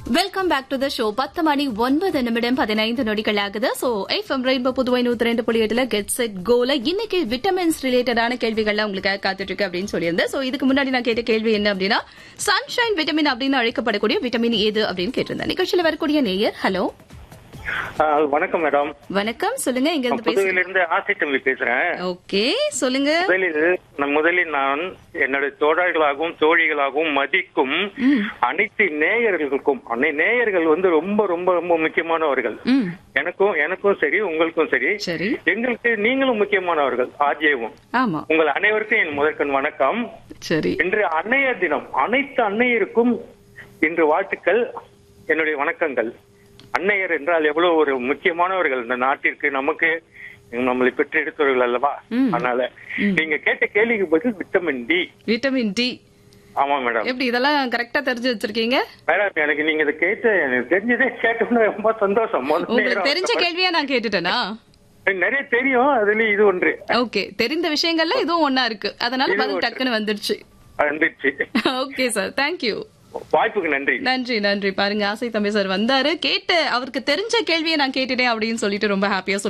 Welcome back to the show பத்து மணி ஒன்பது நிமிடம் பதினைந்து நொடிகள் ஆகுது சோ எஃப்எம் ரெயின்போ புதுவை நூத்தி ரெண்டு புள்ளி எட்டுல கெட் செட் கோல இன்னைக்கு விட்டமின்ஸ் ரிலேட்டடான கேள்விகள்லாம் உங்களுக்காக காத்துட்டு இருக்கு அப்படின்னு சொல்லியிருந்தேன் சோ இதுக்கு முன்னாடி நான் கேட்ட கேள்வி என்ன அப்படின்னா சன்ஷைன் விட்டமின் அப்படின்னு அழைக்கப்படக்கூடிய விட்டமின் எது அப்படின்னு கேட்டிருந்தேன் நிகழ்ச்சியில் வரக்கூடிய நேயர் ஹலோ ஆ, வணக்கம் மேடம் வணக்கம் சொல்லுங்க இங்க இருந்து பேசுங்க புதுவையிலிருந்து ஆசை தம்பி பேசுறேன் ஓகே சொல்லுங்க முதலில் நான் முதலில் நான் என்னுடைய தோழர்களாகவும் தோழிகளாகவும் மதிக்கும் ம். அனைத்து நேயர்களுக்கும் அன்னை நேயர்கள் வந்து ரொம்ப ரொம்ப ரொம்ப முக்கியமானவர்கள் ம் எனக்கும் எனக்கும் சரி உங்களுக்கும் சரி சரி எங்களுக்கு நீங்களும் முக்கியமானவர்கள் ஆர்ஜேவும் ஆமா உங்கள் அனைவருக்கும் என் முதற்கண் வணக்கம் சரி இன்று அன்னையர் தினம் அனைத்து அன்னையருக்கும் இன்று வாழ்த்துக்கள் என்னுடைய வணக்கங்கள் அன்னையர் என்றால் எவ்வளவு ஒரு முக்கியமானவர்கள் இந்த நாட்டிற்கு நமக்கு நம்மளை பெற்றெடுத்தவர்கள் அல்லவா ம். அதனால நீங்க கேட்ட கேள்விக்கு பதில் விட்டமின் டி விட்டமின் டி ஆமா மேடம் எப்படி இதெல்லாம் கரெக்டா தெரிஞ்சு வச்சிருக்கீங்க மேடம் எனக்கு நீங்க இதை கேட்ட எனக்கு தெரிஞ்சதே கேட்டோம்னா ரொம்ப சந்தோஷம் முதல்ல உங்களுக்கு தெரிஞ்ச கேள்வியா நான் கேட்டுட்டேனா எனக்கு நிறைய தெரியும் அதுல இது ஒன்று ஓகே தெரிந்த விஷயங்கள்ல இதுவும் ஒன்னா இருக்கு அதனால இது பதில் ஒன்று. டக்குன்னு வந்துருச்சு வந்துச்சு ஓகே சார் தேங்க்யூ வாய்ப்புக்கு நன்றி நன்றி நன்றி பாருங்க ஆசை தம்பி சார் வந்தாரு கேட்டு அவருக்கு தெரிஞ்ச கேள்வியை நான் கேட்டுட்டேன் அப்படின்னு சொல்லிட்டு ரொம்ப ஹாப்பியா